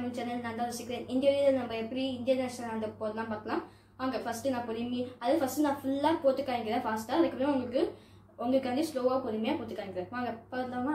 Tamil channel நான் தான் ரசிக்கிறேன் இந்த வீடியோவில் நம்ம எப்படி இந்தியன் நேஷனல் அந்த போடலாம் பார்க்கலாம் வாங்க ஃபஸ்ட்டு நான் பொறுமி அது ஃபஸ்ட்டு நான் ஃபுல்லாக போட்டு காமிக்கிறேன் ஃபாஸ்ட்டாக அதுக்கப்புறம் உங்களுக்கு உங்களுக்கு வந்து ஸ்லோவாக பொறுமையாக போட்டு காமிக்கிறேன் வாங்க பார்க்கலாமா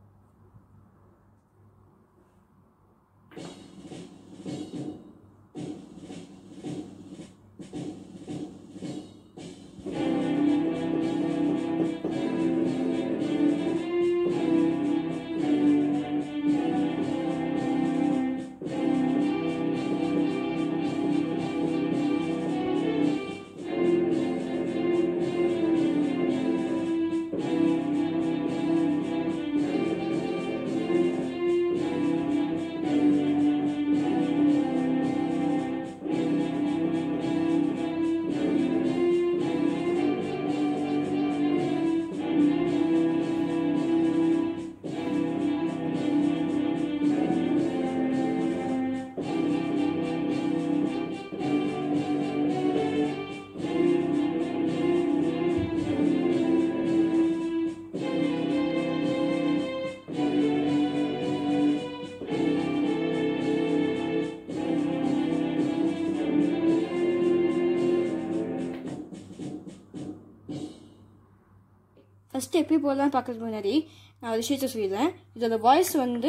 ஃபஸ்ட்டு எப்படி போடலாம் பார்க்கறதுக்கு முன்னாடி நான் ஒரு விஷயத்த சொல்லிடுறேன் இதோட வாய்ஸ் வந்து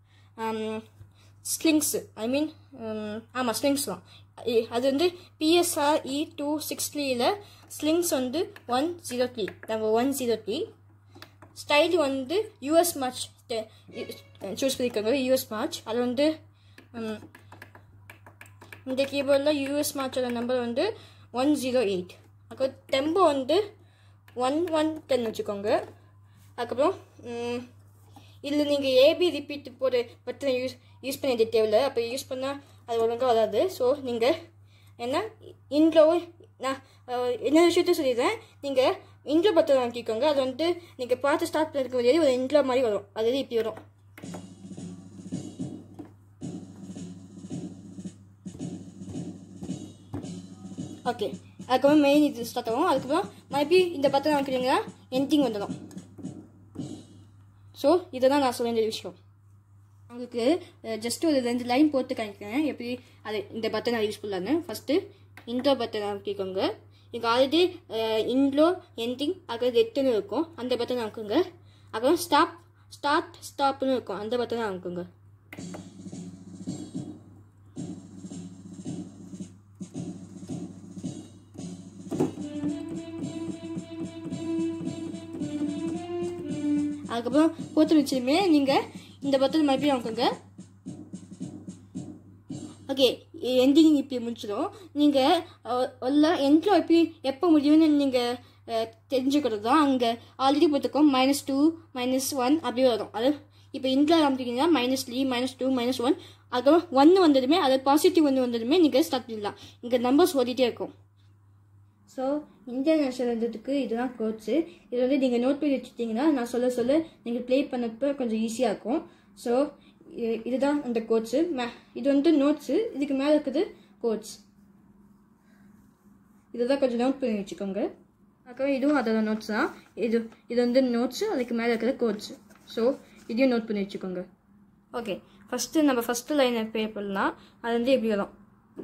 ஸ்லிங்ஸு ஐ மீன் ஆமாம் ஸ்லிங்ஸ் தான் இ- அது வந்து பிஎஸ்ஆர் இ டூ சிக்ஸ்டியில் ஸ்லிங்ஸ் வந்து ஒன் ஜீரோ த்ரீ நம்ம ஒன் ஜீரோ த்ரீ ஸ்டைல் வந்து யூஎஸ் மார்ச் சூஸ் பண்ணியிருக்காங்க யூஎஸ் மார்ச் அது வந்து ம், இந்த கீபோர்டில் யூஎஸ் மார்ச்சோட நம்பர் வந்து ஒன் ஜீரோ எயிட் அப்புறம் டெம்போ வந்து ஒன் ஒன் டென் வச்சுக்கோங்க அதுக்கப்புறம் இதில் நீங்கள் ஏபி ரிப்பீட் போட்டு பட்டன் யூஸ் யூஸ் பண்ணிட்டு தேவையில்ல அப்போ யூஸ் பண்ணால் அது ஒழுங்காக வராது ஸோ நீங்கள் என்ன இன்ட்ரோ நான் அஹ், என்ன விஷயத்த சொல்லிடுறேன் நீங்கள் இன்ட்ரோ பட்டன் வாங்கிக்கோங்க அது வந்து நீங்கள் பார்த்து ஸ்டார்ட் பண்ணிருக்க முடியாது ஒரு இன்ட்ரோ மாதிரி வரும் அது இப்படி வரும் ஓகே அதுக்கப்புறம் மெயின் இது ஸ்டார்ட் ஆகும் அதுக்கப்புறம் மறுபடி இந்த பட்டன் வைக்கிறீங்கன்னா என்டிங் வந்துடும் ஸோ இதுதான் நான் சொல்ல வேண்டிய விஷயம் உங்களுக்கு ஜஸ்ட் ஒரு ரெண்டு லைன் போட்டு காமிக்கிறேன் எப்படி அது இந்த பட்டன் நான் யூஸ்ஃபுல்லானு ஃபஸ்ட்டு இன்ட்ரோ பட்டன் அமைக்கிக்கோங்க இங்கே ஆல்ரெடி இன்ட்ரோ என்டிங் அப்புறம் ரெட்டுன்னு இருக்கும் அந்த பட்டன் அமைக்குங்க அப்புறம் ஸ்டாப் ஸ்டார்ட் ஸ்டாப்னு இருக்கும் அந்த பட்டன் அமைக்குங்க அதுக்கப்புறம் போட்டு வச்சுமே நீங்கள் இந்த பட்டன் மறுபடியும் அமைக்குங்க ஓகே எண்டிங் இப்படி முடிச்சிடும் நீங்கள் உள்ள எண்டில் எப்படி எப்போ முடியும்னு நீங்கள் தெரிஞ்சுக்கிறது தான் அங்கே ஆல்ரெடி போட்டுக்கோம் மைனஸ் டூ மைனஸ் ஒன் அப்படி வரும் அது இப்போ இந்தில் காமிச்சிங்கன்னா minus three minus two minus one அதுக்கப்புறம் ஒன்று வந்ததுமே அது பாசிட்டிவ் ஒன்று வந்ததுமே நீங்கள் ஸ்டார்ட் பண்ணலாம் இங்கே நம்பர்ஸ் ஓடிட்டே இருக்கும் ஸோ இந்தியன் நேஷனல்ன்றதுக்கு இதுதான் கோட்ஸு இது வந்து நீங்கள் நோட் பண்ணி வச்சுட்டிங்கன்னா நான் சொல்ல சொல்ல நீங்கள் ப்ளே பண்ணப்போ கொஞ்சம் ஈஸியாக இருக்கும் ஸோ இதுதான் அந்த கோட்ஸு மே இது வந்து நோட்ஸு இதுக்கு மேலே இருக்குது கோட்ஸ் இதுதான் கொஞ்சம் நோட் பண்ணி வச்சுக்கோங்க அதுக்கப்புறம் இதுவும் அதோட நோட்ஸ் தான் இது இது வந்து நோட்ஸு அதுக்கு மேலே இருக்கிற கோட்ஸ் ஸோ இதையும் நோட் பண்ணி வச்சுக்கோங்க ஓகே ஃபஸ்ட்டு நம்ம ஃபஸ்ட்டு லைனை பே பண்ணலாம் அது வந்து எப்படி வரும்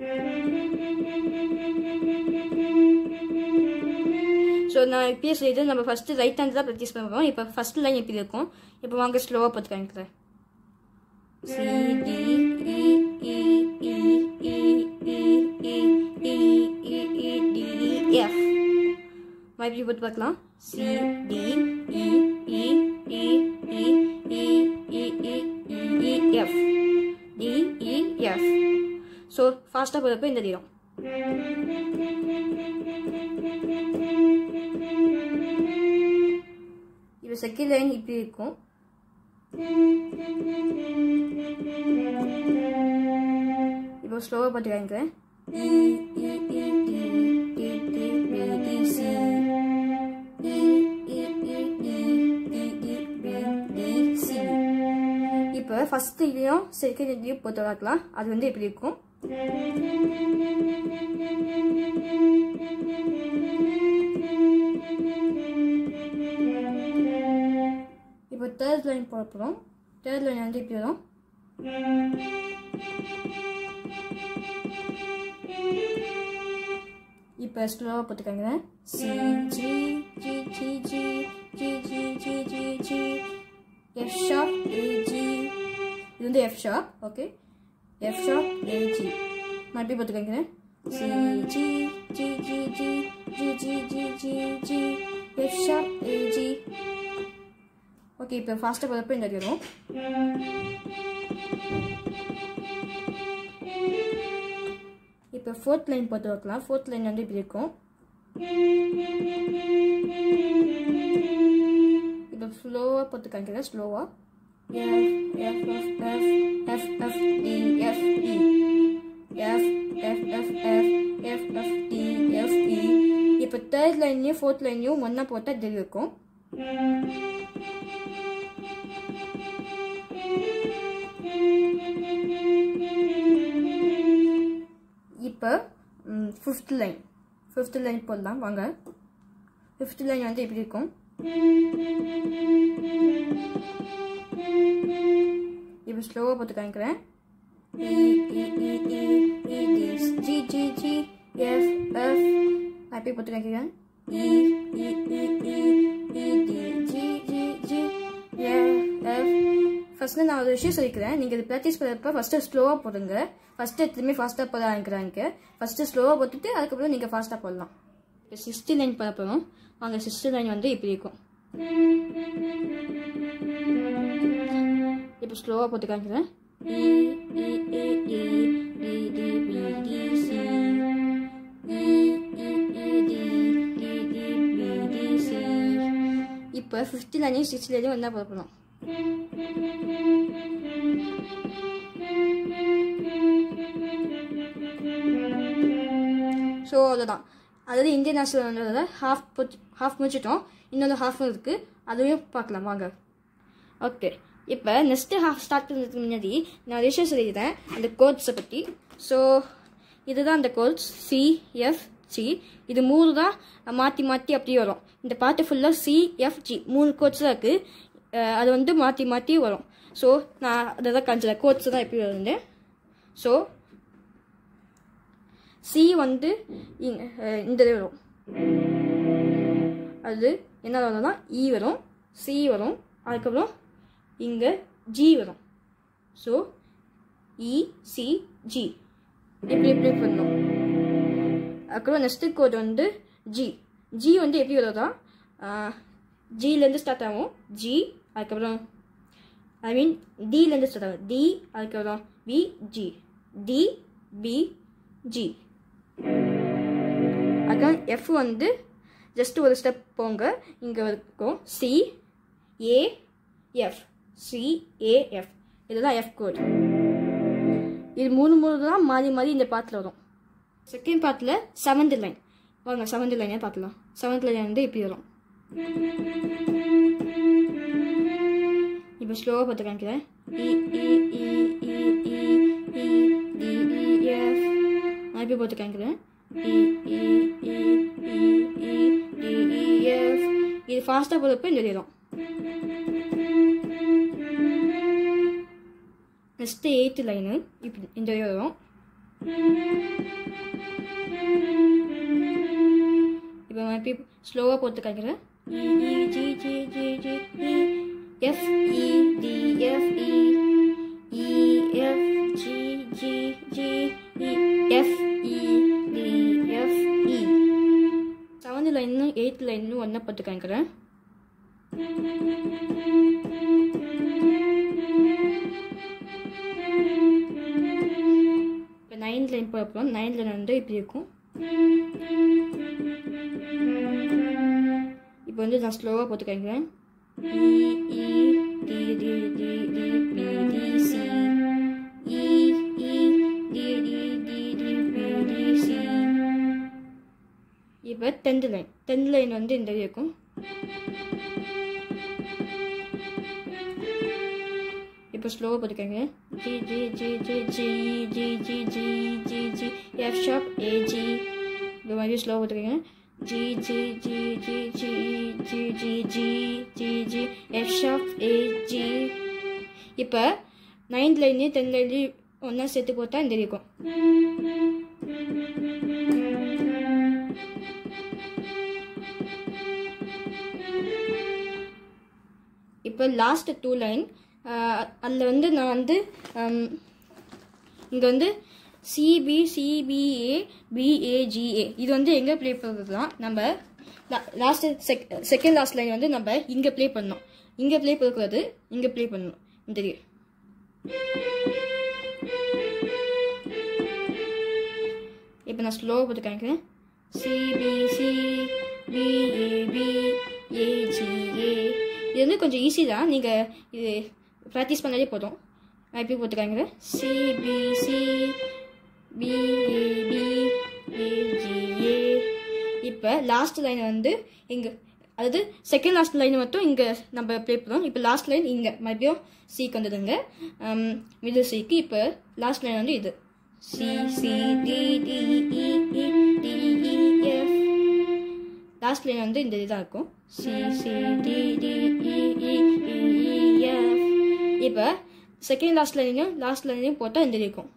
ஸோ நான் இப்பயே சொல்லிட்டு நம்ம ஃபஸ்ட்டு ரைட் ஹேண்ட் தான் ப்ராக்டிஸ் பண்ணுவோம் இப்போ ஃபஸ்ட் லைன் எப்படி இருக்கும் இப்போ வாங்க ஸ்லோவாக பார்த்து காமிக்கிறேன் C D E E E E E E E E E D F மறுபடியும் போட்டு பார்க்கலாம் C D E E E E E E E E F D E F so ஃபாஸ்ட்டாக போகிறப்ப இந்த தீரம் இப்போ செகண்ட் லைன் இப்படி இருக்கும் இப்போ ஸ்லோவாக பார்த்து காமிக்கிறேன் E E E D D D B D C E E E D D D B D C இப்போ ஃபர்ஸ்ட் இதுலையும் செகண்ட் இதுலையும் போட்டு பார்க்கலாம் அது வந்து எப்படி இருக்கும் இப்போ தேர்ட் லைன் போட போகிறோம் தேர்ட் லைன் வந்து இப்படி வரும் இப்போ ஸ்லோவாக போட்டுக்காங்க C G G G G G G G G G F sharp A G இது வந்து F sharp okay F sharp A G மறுபடியும் போட்டுக்காங்க C G G G G G G G G G F sharp A G okay இப்போ ஃபாஸ்ட்டாக போகிறப்ப இந்த வரும் இப்போ ஃபோர்த் லைன் போட்டு வைக்கலாம் ஃபோர்த் லைன் வந்து இப்படி இருக்கும் இப்போ ஸ்லோவாக போட்டு காமிக்கிறேன் ஸ்லோவாக F F F F F F D F E F F F F F F D F E இப்போ தேர்ட் லைன்லையும் ஃபோர்த் லைன்லையும் ஒன்றா போட்டால் இது இருக்கும் இப்போ ஃபிஃப்த் லைன் ஃபிஃப்த் லைன் போடலாம் வாங்க ஃபிஃப்த் லைன் வந்து எப்படி இருக்கும் இப்போ ஸ்லோவாக போட்டு காமிக்கிறேன் E, E, E, E, E, D, G, G, G, F, F. அப்படியே போட்டு காமிக்கிறேன் E, E, E, E, E, D, G, G, G, F, F. First நான் ஒரு விஷயம் சொல்லிக்கிறேன் நீங்கள் இது ப்ராக்டிஸ் பண்ணுறப்ப ஃபஸ்ட்டு ஸ்லோவாக போடுங்க ஃபஸ்ட்டு திரும்பி ஃபாஸ்ட்டாக போட ஆரம்பிக்கிறாங்க ஃபஸ்ட்டு ஸ்லோவாக போட்டுட்டு அதுக்கப்புறம் நீங்கள் ஃபாஸ்ட்டாக போடலாம் இப்போ சிக்ஸ்டி லைன் போட போகிறோம் அங்கே சிக்ஸ்டி லைன் வந்து இப்படி இருக்கும் இப்போ ஸ்லோவாக போட்டு காமிக்கிறேன் E, E, E, E, D, D, B, D, C. E, E, E, D, D, D, B, D, C. இப்போ ஃபிஃப்டி லைனையும் சிக்ஸ்டி லைனையும் ஒன்றா போட போகிறோம் ஸோ அவ்வளோதான் அதாவது இந்தியன் நேஷனல் ஹாஃப் ஹாஃப் முடிச்சிட்டோம் இன்னொரு ஹாஃப் இருக்குது அதையும் பார்க்கலாம் வாங்க ஓகே இப்போ நெக்ஸ்ட்டு ஹாஃப் ஸ்டார்ட் பண்ணுறதுக்கு முன்னாடி நான் ஒரு விஷயம் சொல்லிக்கிறேன் அந்த கோட்ஸை பற்றி ஸோ இதுதான் அந்த கோட்ஸ் சி எஃப் சி இது மூணு தான் மாற்றி மாற்றி அப்படி வரும் இந்த பாட்டு ஃபுல்லாக சி எஃப் ஜி மூணு கோட்ஸ் தான் இருக்குது அது வந்து மாற்றி மாற்றி வரும் ஸோ நான் அதை தான் காமிச்சேன் கோட்ஸ் தான் எப்படி வருது ஸோ சி வந்து இங்க, அஹ், இந்த இது வரும் அது என்ன வரும்னா இ வரும் சி வரும் அதுக்கப்புறம் இங்கே ஜி வரும் ஸோ இ சி ஜி இப்படி இப்படி பண்ணணும் அதுக்கப்புறம் நெக்ஸ்ட்டு கோட் வந்து ஜி ஜி வந்து எப்படி வருதா ஜிலேருந்து ஸ்டார்ட் ஆகும் ஜி அதுக்கப்புறம் ஐ மீன் டிலேருந்து ஸ்டார்ட் ஆகும் டி அதுக்கப்புறம் B G D B G அதான் எஃப் வந்து ஜஸ்ட் ஒரு ஸ்டெப் போங்க இங்கே இருக்கும் C A F C A F இதுதான் எஃப் கோட் இது மூணு மூணு தான் மாறி மாறி இந்த பாட்டில் வரும் செகண்ட் பார்ட்டில் செவன்த் லைன் வாங்க செவன்த் லைனே பார்க்கலாம் செவன்த் லைன் வந்து இப்படி வரும் இப்போ ஸ்லோவாக பார்த்து காமிக்கிறேன் E E E E E E D E F நான் இப்போ பார்த்து காமிக்கிறேன் E E E E E D E F இது ஃபாஸ்ட்டாக போகிறப்ப இந்த வரும் நெக்ஸ்ட்டு எயித்து லைனு இப்படி இந்த வரி வரும் இப்போ மறுபடி ஸ்லோவாக போட்டு காமிக்கிறேன் E E G G G G E F E D F E E F G G G E F E D F E seventh லைன்னு எயித் லைன்னு ஒன்றா போட்டு காமிக்கிறேன் இப்போ நைன்த் லைன் போகிறப்போ நைன்த் லைன் வந்து இப்படி இருக்கும் இப்போ வந்து நான் ஸ்லோவாக போட்டு காமிக்கிறேன் E E D D D D B D C E E D D D D B D C இப்போ டென்த் லைன் டென்த் லைன் வந்து இந்த இது இருக்கும் இப்போ ஸ்லோவாக போட்டுக்கோங்க G G G G G G G G G G F sharp A G இந்த மாதிரி ஸ்லோவாக போட்டுக்கோங்க G G G G G G G G G G F sharp A G இப்போ நைன்த் லைன்லேயும் டென்த் லைன்லேயும் ஒன்றா சேர்த்து போட்டால் இந்த இருக்கும் இப்போ லாஸ்ட் டூ லைன் அதில் வந்து நான் வந்து இங்கே வந்து சிபி சிபிஏ பிஏஜிஏ இது வந்து எங்கே ப்ளே பண்ணுறது தான் நம்ம லாஸ்ட் செக் செகண்ட் லாஸ்ட் லைன் வந்து நம்ம இங்கே ப்ளே பண்ணோம் இங்கே ப்ளே பண்ணக்கூடாது இங்கே ப்ளே பண்ணணும் இந்த இது. இப்போ நான் ஸ்லோவாக போட்டு காமிக்கிறேன் சிபிசி பிஏபி ஏஜிஏ இது வந்து கொஞ்சம் ஈஸி தான் நீங்கள் இது ப்ராக்டிஸ் பண்ணாலே போதும் நான் எப்படி போட்டு காமிக்கிறேன் சிபிசி பிஏபி ஏஜிஏ இப்போ லாஸ்ட் லைன் வந்து இங்கே அதாவது செகண்ட் லாஸ்ட் லைன் மட்டும் இங்கே நம்ம ப்ளே பண்ணுறோம் இப்போ லாஸ்ட் லைன் இங்கே மறுபடியும் சிக்கு வந்ததுங்க மிடில் சிக்கு இப்போ லாஸ்ட் லைன் வந்து இது C C D D E E D E F last line வந்து இந்த இதுதான் இருக்கும் C C D D E E E F இப்போ செகண்ட் லாஸ்ட் லைனையும் லாஸ்ட் லைனையும் போட்டால் இந்த இது இருக்கும்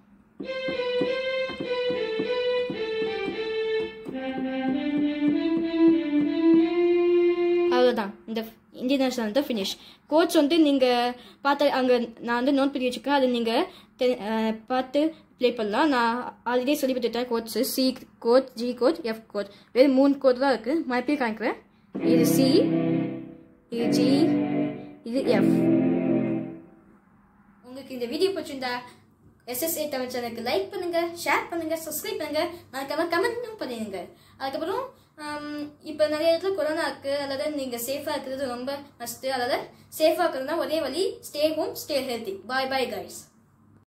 அவ்வளோதான் இந்த இந்தியன் நேஷனல் வந்து ஃபினிஷ் கோச் வந்து நீங்கள் பார்த்து அங்கே நான் வந்து நோட் பண்ணி வச்சுருக்கேன் அது நீங்கள் பார்த்து ப்ளே பண்ணலாம் நான் ஆல்ரெடி சொல்லி கொடுத்துட்டேன் coach C coach G coach F coach வெறும் மூணு கோச் தான் இருக்குது மறுபடியும் காமிக்கிறேன் இது சி இது ஜி இது எஃப் உங்களுக்கு இந்த வீடியோ பிடிச்சிருந்தா எஸ்எஸ்ஏ தமிழ் சேனலுக்கு லைக் பண்ணுங்க ஷேர் பண்ணுங்க சப்ஸ்கிரைப் பண்ணுங்க மறக்காம கமெண்ட்டும் பண்ணிடுங்க அதுக்கப்புறம் இப்போ நிறைய இடத்துல கொரோனா இருக்கு அல்லது நீங்க சேஃபா இருக்கிறது ரொம்ப மஸ்ட் அதாவது சேஃபா இருக்கிறதுனா ஒரே வழி stay home stay healthy bye bye guys